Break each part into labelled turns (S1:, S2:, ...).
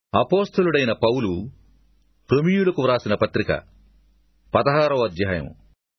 S1: అపోస్తలుడైన పౌలు రొమియులకు వ్రాసిన పత్రిక పదహారవ అధ్యాయం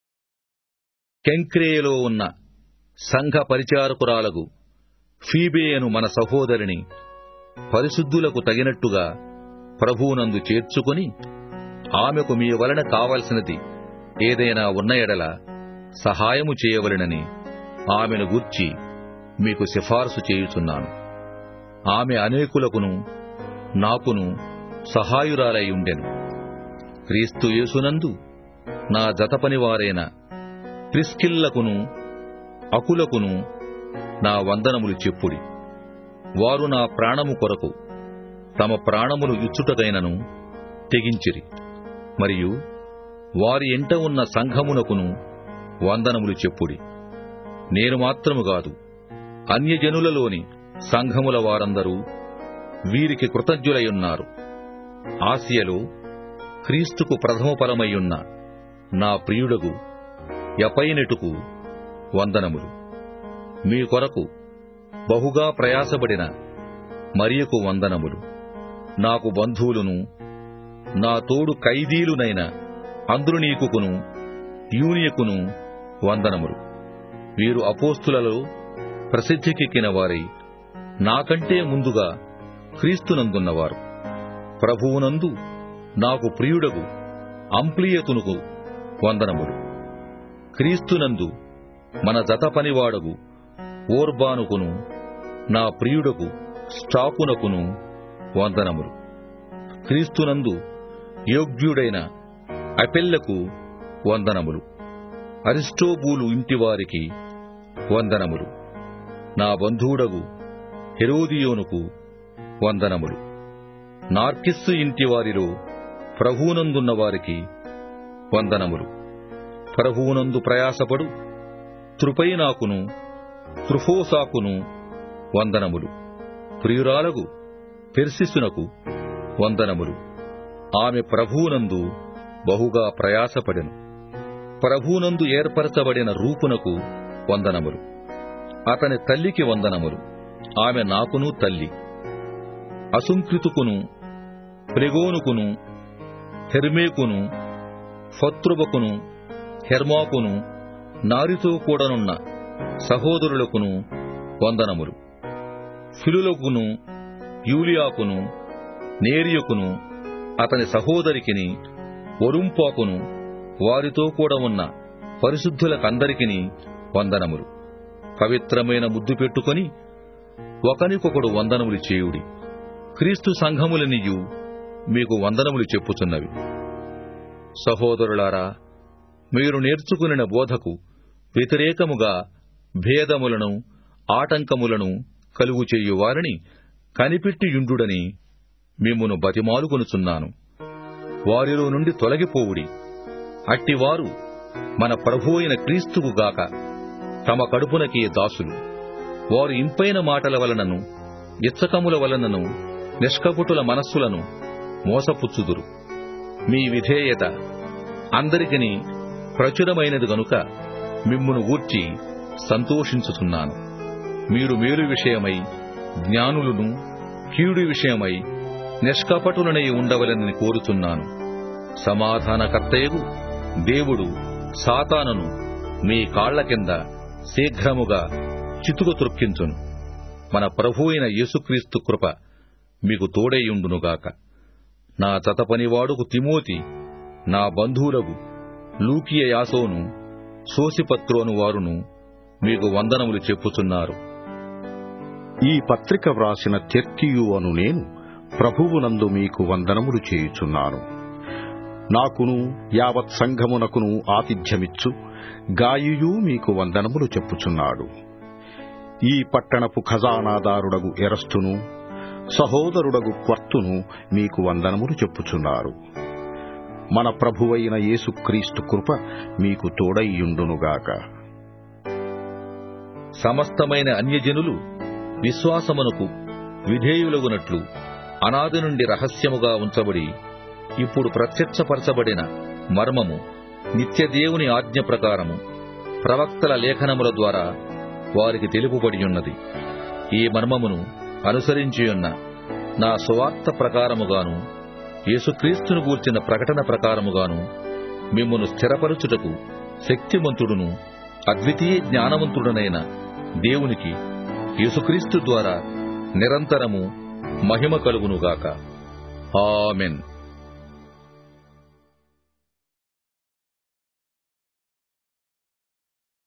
S1: కెంక్రేయలో ఉన్న సంఘ పరిచారకురాలగు ఫీబేయను మన సహోదరిని పరిశుద్ధులకు తగినట్టుగా ప్రభువునందు చేర్చుకుని ఆమెకు మీ వలన కావలసినది ఏదైనా ఉన్న ఎడల సహాయము చేయవలెనని ఆమెను గూర్చి మీకు సిఫారసు చేయుచున్నాను ఆమె అనేకులకును నాకును సహాయురాలై ఉండెను క్రీస్తు యేసునందు నా జతపనివారైన ప్రిస్కిల్లకును అకులకును నా వందనములు చెప్పుడి వారు నా ప్రాణము కొరకు తమ ప్రాణములు ఇచ్చుటకైనను తెగించిరి మరియు వారి ఎంట ఉన్న సంఘమునకును వందనములు చెప్పుడి నేను మాత్రము కాదు అన్యజనులలోని సంఘముల వారందరూ వీరికి కృతజ్ఞులయున్నారు ఆసియలో క్రీస్తుకు ప్రథమ ఫలమయ్యున్న నా ప్రియుడగు ఎపైనెటుకు వందనములు మీ కొరకు బహుగా ప్రయాసపడిన మరియకు వందనములు నాకు బంధువులును నా తోడు ఖైదీలునైన అంద్రునీకును యూనియకును వందనములు వీరు అపోస్తులలో ప్రసిద్ధికెక్కిన వారై నాకంటే ముందుగా క్రీస్తునందున్నవారు ప్రభువునందు నాకు ప్రియుడగు అంప్లియతునుకు వందనములు క్రీస్తునందు మన జత పనివాడగు ఓర్బానుకును నా ప్రియుడకు స్టాకునకును వందనములు క్రీస్తునందు యోగ్యుడైన అపెల్లకు వందనములు అరిస్టోబూలు ఇంటివారికి వందనములు నా బంధువుడగు హెరోదియోనుకు వందనములు నార్కిస్సు ఇంటివారిలో ప్రభువునందున్న వారికి వందనములు ప్రభువునందు ప్రయాసపడు త్రుపైనాకును త్రుఫోసాకును వందనములు ప్రియురాలగు పెర్సిసునకు వందనములు ఆమె ప్రభువునందు బహుగా ప్రయాసపడెను ప్రభువునందు ఏర్పరచబడిన రూపునకు వందనములు అతని తల్లికి వందనములు ఆమె నాకును తల్లి అసుంకృతుకును ప్రెగోనుకును హెర్మేకును ఫత్రుబకును హెర్మాకును నారితో కూడనున్న సహోదరులకును వందనములు ఫిలులకును యూలియాకును నేరియకును అతని సహోదరికిని ఒరుంపాకును వారితో కూడా ఉన్న పరిశుద్ధులకందరికిని వందనములు పవిత్రమైన ముద్దు పెట్టుకొని ఒకనికొకడు వందనములు చేయుడి క్రీస్తు సంఘములనియు మీకు వందనములు చెప్పుచున్నవి సహోదరులారా మీరు నేర్చుకునిన బోధకు వ్యతిరేకముగా భేదములను ఆటంకములను కలుగు చేయువారిని కనిపెట్టియుండుడని మిమ్మును బతిమాలుకొనుచున్నాను వారిలో నుండి తొలగిపోవుడి అట్టివారు మన ప్రభు అయిన క్రీస్తుకు గాక తమ కడుపునకే దాసులు వారు ఇంపైన మాటల వలనను ఇచ్చకముల వలనను నిష్కపుటుల మనస్సులను మోసపుచ్చుదురు మీ విధేయత అందరికిని ప్రచురమైనది గనుక మిమ్మును గూర్చి సంతోషించుచున్నాను మీరు మేలు విషయమై జ్ఞానులను కీడు విషయమై నిష్కపటులనై ఉండవలనని కోరుచున్నాను సమాధానకర్తయగు దేవుడు సాతానును మీ కాళ్ల కింద శీఘ్రముగా చితుకు త్రొక్కించును మన ప్రభు అయిన యేసుక్రీస్తు కృప మీకు తోడైయుండునుగాక నా చతపనివాడుకు తిమోతి నా బంధువులకు లూకియ యాసోను సోసిపత్రోను వారును మీకు వందనములు చెప్పుచున్నారు
S2: ఈ పత్రిక వ్రాసిన తెర్కియు అను నేను ప్రభువునందు మీకు వందనములు చేయుచున్నాను నాకును యావత్ సంఘమునకును ఆతిథ్యమిచ్చు గాయుయు మీకు వందనములు చెప్పుచున్నాడు ఈ పట్టణపు ఖజానాదారుడగు ఎరస్తును సహోదరుడగు క్వర్తును మీకు వందనములు చెప్పుచున్నారు మన ప్రభువైన యేసుక్రీస్తు కృప మీకు తోడైయుండునుగాక
S1: సమస్తమైన అన్యజనులు విశ్వాసమునకు విధేయులగునట్లు అనాది నుండి రహస్యముగా ఉంచబడి ఇప్పుడు ప్రత్యక్షపరచబడిన మర్మము నిత్యదేవుని ఆజ్ఞ ప్రకారము ప్రవక్తల లేఖనముల ద్వారా వారికి తెలుపుబడి ఉన్నది ఈ మర్మమును అనుసరించియున్న నా సువార్త ప్రకారముగాను యేసుక్రీస్తును గూర్చిన ప్రకటన ప్రకారముగాను మిమ్మును స్థిరపరచుటకు శక్తిమంతుడును అద్వితీయ జ్ఞానవంతుడనైన దేవునికి యేసుక్రీస్తు ద్వారా నిరంతరము మహిమ కలుగునుగాక ఆమెన్